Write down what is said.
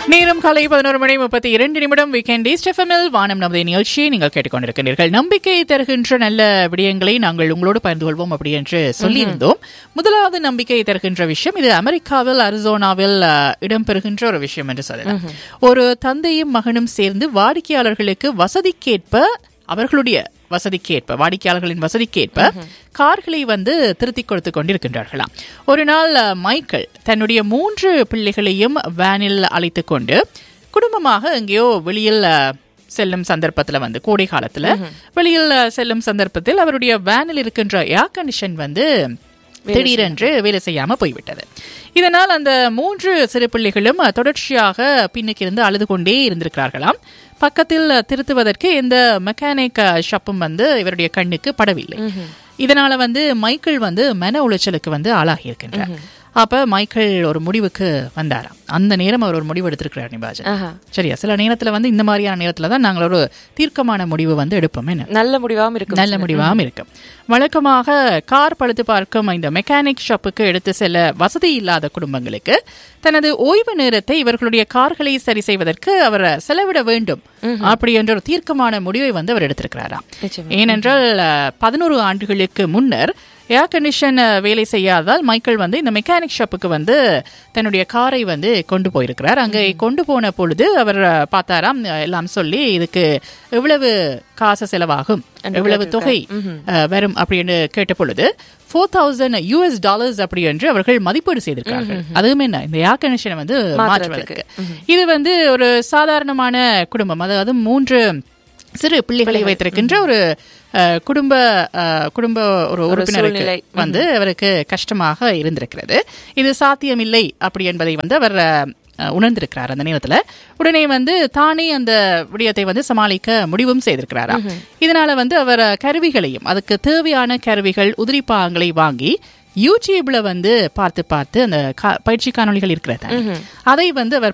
நேரம் காலை பதினோரு மணி முப்பத்தி இரண்டு நிமிடம் வீக்கெண்ட் ஈஸ்ட் எஃப்எம்எல் வானம் நமது நிகழ்ச்சியை நீங்கள் கேட்டுக்கொண்டிருக்கிறீர்கள் நம்பிக்கை தருகின்ற நல்ல விடயங்களை நாங்கள் உங்களோடு பகிர்ந்து கொள்வோம் அப்படி என்று சொல்லியிருந்தோம் முதலாவது நம்பிக்கை தருகின்ற விஷயம் இது அமெரிக்காவில் அரிசோனாவில் அஹ், இடம்பெறுகின்ற ஒரு விஷயம் என்று சொல்லலாம் ஒரு தந்தையும் மகனும் சேர்ந்து வாடிக்கையாளர்களுக்கு வசதிக்கேற்ப அவர்களுடைய வசதிக்கேற்ப வாடிக்கையாளர்களின் வசதிக்கேற்ப கார்களை வந்து திருத்திக் கொடுத்து கொண்டிருக்கின்றார்களாம் ஒரு நாள் அஹ், மைக்கேல் தன்னுடைய மூன்று பிள்ளைகளையும் வேனில் அழைத்துக் கொண்டு குடும்பமாக எங்கேயோ வெளியில் அஹ், செல்லும் சந்தர்ப்பத்தில் வந்து கோடை காலத்துல வெளியில் அஹ், செல்லும் சந்தர்ப்பத்தில் அவருடைய வேனில் இருக்கின்ற ஏர் கண்டிஷன் வந்து திடீரென்று வேலை செய்யாம போய்விட்டது இதனால் அந்த மூன்று சிறு பிள்ளைகளும் அஹ், தொடர்ச்சியாக பின்னுக்கு இருந்து அழுது கொண்டே இருந்திருக்கிறார்களாம் பக்கத்தில் அஹ், திருத்துவதற்கு எந்த மெக்கானிக் ஷாப்பும் வந்து இவருடைய கண்ணுக்கு படவில்லை இதனால வந்து மைக்கேல் வந்து மன உளைச்சலுக்கு வந்து ஆளாகி இருக்கின்றார் அப்ப மைக்கேல் ஒரு முடிவுக்கு வந்தாராம் அந்த நேரம் அவர் ஒரு முடிவு எடுத்திருக்கிறார் நிபாஜன் ஆஹா. சரியா சில நேரத்துல வந்து இந்த மாதிரியான நேரத்துல தான் நாங்கள் ஒரு தீர்க்கமான முடிவு வந்து எடுப்போம் என்ன நல்ல முடிவாகவும் இருக்கும் நல்ல முடிவாகவும் இருக்கும் வழக்கமாக கார் பழுத்து பார்க்கும் இந்த மெக்கானிக் ஷாப்புக்கு எடுத்து செல்ல வசதி இல்லாத குடும்பங்களுக்கு தனது ஓய்வு நேரத்தை இவர்களுடைய கார்களை சரி செய்வதற்கு அவர் செலவிட வேண்டும் அப்படி என்ற ஒரு தீர்க்கமான முடிவை வந்து அவர் எடுத்திருக்கிறாராம் நிச்சயமா. ஏனென்றால் பதினோரு ஆண்டுகளுக்கு முன்னர் ஏர் கண்டிஷன் வேலை செய்யாததால் மைக்கேல் வந்து இந்த மெக்கானிக் ஷாப்புக்கு வந்து தன்னுடைய காரை வந்து கொண்டு போயிருக்கிறார் அங்கே கொண்டு போன பொழுது அவர் அஹ், பார்த்தாராம் அஹ், எல்லாம் சொல்லி இதுக்கு எவ்வளவு காசு செலவாகும் எவ்வளவு தொகை அஹ், வரும் அப்படின்னு கேட்ட பொழுது ஃபோர் தௌசண்ட் யூஎஸ் டாலர்ஸ் அப்படி என்று அவர்கள் மதிப்பீடு செய்திருக்கிறார்கள் அதுவும் என்ன இந்த ஏர் கண்டிஷனை வந்து மாற்றுவதற்கு இது வந்து ஒரு சாதாரணமான குடும்பம் அதாவது மூன்று சிறு பிள்ளைகளை வைத்திருக்கின்ற ஒரு அஹ், குடும்ப அஹ், குடும்ப ஒரு உறுப்பினருக்கு சூழ்நிலை. வந்து அவருக்கு கஷ்டமாக இருந்திருக்கிறது இது சாத்தியமில்லை அப்படி என்பதை வந்து அவர் அஹ், உணர்ந்திருக்கிறார் அந்த நேரத்துல உடனே வந்து தானே அந்த விடயத்தை வந்து சமாளிக்க முடிவும் செய்திருக்கிறாராம் இதனால வந்து அவர் கருவிகளையும் அதுக்கு தேவையான கருவிகள் உதிரிப்பாகங்களை வாங்கி யூடியூப்ல வந்து பார்த்து பார்த்து அந்த கா- பயிற்சி காணொளிகள் இருக்கிறத அதை வந்து அவர்